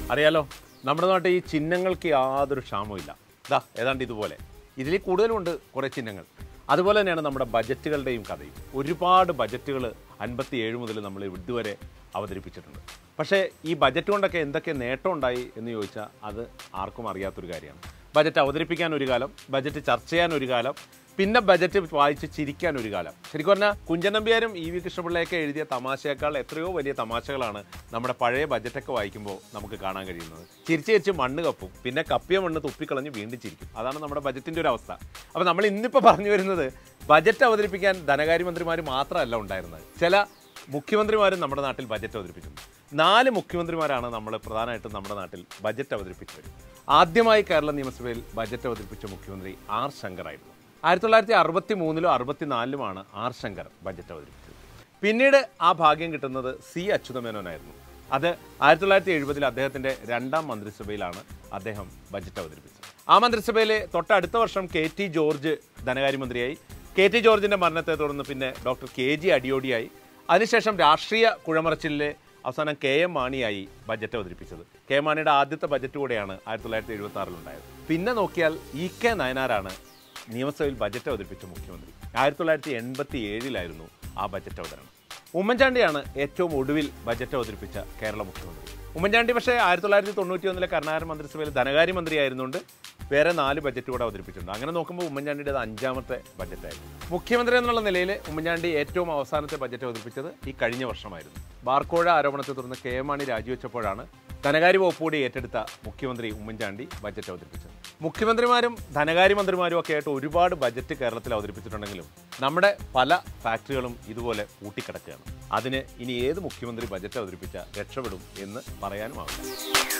അറിയാലോ നമ്മുടെ നാട്ടിൽ ഈ ചിഹ്നങ്ങൾക്ക് യാതൊരു ക്ഷാമവും ഇതാ ഏതാണ്ട് ഇതുപോലെ ഇതിൽ കൂടുതലുണ്ട് കുറേ ചിഹ്നങ്ങൾ അതുപോലെ തന്നെയാണ് നമ്മുടെ ബജറ്റുകളുടെയും കഥയും ഒരുപാട് ബജറ്റുകൾ അൻപത്തി ഏഴ് മുതൽ നമ്മൾ ഇതുവരെ അവതരിപ്പിച്ചിട്ടുണ്ട് പക്ഷേ ഈ ബജറ്റ് കൊണ്ടൊക്കെ എന്തൊക്കെ നേട്ടം ഉണ്ടായി എന്ന് ചോദിച്ചാൽ അത് ആർക്കും അറിയാത്തൊരു കാര്യമാണ് ബജറ്റ് അവതരിപ്പിക്കാൻ ഒരു കാലം ബജറ്റ് ചർച്ച ചെയ്യാൻ ഒരു കാലം പിന്നെ ബജറ്റ് വായിച്ച് ചിരിക്കാൻ ഒരു കാലം ശരിക്കും പറഞ്ഞാൽ കുഞ്ചൻ നമ്പ്യാരും ഇ വി കൃഷ്ണപിള്ളയൊക്കെ എഴുതിയ തമാശയേക്കാൾ എത്രയോ വലിയ തമാശകളാണ് നമ്മുടെ പഴയ ബജറ്റൊക്കെ വായിക്കുമ്പോൾ നമുക്ക് കാണാൻ കഴിയുന്നത് ചിരിച്ച് ചിരിച്ച് മണ്ണ് കപ്പും പിന്നെ കപ്പിയ മണ്ണ് തുപ്പിക്കളഞ്ഞ് വീണ്ടും ചിരിക്കും അതാണ് നമ്മുടെ ബജറ്റിൻ്റെ ഒരു അവസ്ഥ അപ്പോൾ നമ്മൾ ഇന്നിപ്പോൾ പറഞ്ഞു വരുന്നത് ബജറ്റ് അവതരിപ്പിക്കാൻ ധനകാര്യമന്ത്രിമാർ മാത്രമല്ല ഉണ്ടായിരുന്നത് ചില മുഖ്യമന്ത്രിമാരും നമ്മുടെ നാട്ടിൽ ബജറ്റ് അവതരിപ്പിച്ചിട്ടുണ്ട് നാല് മുഖ്യമന്ത്രിമാരാണ് നമ്മൾ പ്രധാനമായിട്ടും നമ്മുടെ നാട്ടിൽ ബജറ്റ് അവതരിപ്പിച്ചത് ആദ്യമായി കേരള നിയമസഭയിൽ ബജറ്റ് അവതരിപ്പിച്ച മുഖ്യമന്ത്രി ആർ ശങ്കറായിരുന്നു ആയിരത്തി തൊള്ളായിരത്തി അറുപത്തി മൂന്നിലോ അറുപത്തിനാലിലുമാണ് ആർ ശങ്കർ ബജറ്റ് അവതരിപ്പിച്ചത് പിന്നീട് ആ ഭാഗ്യം കിട്ടുന്നത് സി അച്യുതമേനോനായിരുന്നു അത് ആയിരത്തി തൊള്ളായിരത്തി എഴുപതിൽ അദ്ദേഹത്തിൻ്റെ രണ്ടാം മന്ത്രിസഭയിലാണ് അദ്ദേഹം ബജറ്റ് അവതരിപ്പിച്ചത് ആ മന്ത്രിസഭയിലെ തൊട്ടടുത്ത വർഷം കെ ടി ജോർജ് ധനകാര്യമന്ത്രിയായി കെ ടി ജോർജിൻ്റെ മരണത്തെ തുടർന്ന് പിന്നെ ഡോക്ടർ കെ ജി അടിയോടിയായി അതിനുശേഷം രാഷ്ട്രീയ കുഴമറച്ചിലെ അവസാനം കെ എം മാണിയായി ബജറ്റ് അവതരിപ്പിച്ചത് കെ എം മാണിയുടെ ആദ്യത്തെ ബജറ്റ് കൂടെയാണ് ആയിരത്തി തൊള്ളായിരത്തി എഴുപത്തി ആറിലുണ്ടായത് പിന്നെ നോക്കിയാൽ ഇ കെ നയനാരാണ് നിയമസഭയിൽ ബജറ്റ് അവതരിപ്പിച്ച മുഖ്യമന്ത്രി ആയിരത്തി തൊള്ളായിരത്തി എൺപത്തി ഏഴിലായിരുന്നു ആ ബജറ്റ് അവതരണം ഉമ്മൻചാണ്ടിയാണ് ഏറ്റവും ഒടുവിൽ ബജറ്റ് അവതരിപ്പിച്ച കേരള മുഖ്യമന്ത്രി ഉമ്മൻചാണ്ടി പക്ഷേ ആയിരത്തി തൊള്ളായിരത്തി തൊണ്ണൂറ്റി ഒന്നിലെ കർണാടക മന്ത്രിസഭയിൽ ധനകാര്യമന്ത്രി ആയിരുന്നുകൊണ്ട് വേറെ നാല് ബജറ്റ് കൂടെ അവതരിപ്പിച്ചിട്ടുണ്ട് അങ്ങനെ നോക്കുമ്പോൾ ഉമ്മൻചാണ്ടിയുടെ അഞ്ചാമത്തെ ബജറ്റായിരുന്നു മുഖ്യമന്ത്രി എന്നുള്ള നിലയിൽ ഉമ്മൻചാണ്ടി ഏറ്റവും അവസാനത്തെ ബജറ്റ് അവതരിപ്പിച്ചത് ഈ കഴിഞ്ഞ വർഷമായിരുന്നു ബാർക്കോഴ ആരോപണത്തെ തുടർന്ന് കെ എം മാണി രാജിവെച്ചപ്പോഴാണ് ധനകാര്യ വകുപ്പ് കൂടി ഏറ്റെടുത്ത മുഖ്യമന്ത്രി ഉമ്മൻചാണ്ടി ബജറ്റ് അവതരിപ്പിച്ചത് മുഖ്യമന്ത്രിമാരും ധനകാര്യമന്ത്രിമാരും ഒക്കെ ആയിട്ട് ഒരുപാട് ബജറ്റ് കേരളത്തിൽ അവതരിപ്പിച്ചിട്ടുണ്ടെങ്കിലും നമ്മുടെ പല ഫാക്ടറികളും ഇതുപോലെ പൂട്ടിക്കിടക്കുകയാണ് അതിന് ഇനി ഏത് മുഖ്യമന്ത്രി ബജറ്റ് അവതരിപ്പിച്ച രക്ഷപ്പെടും എന്ന് പറയാനുമാവില്ല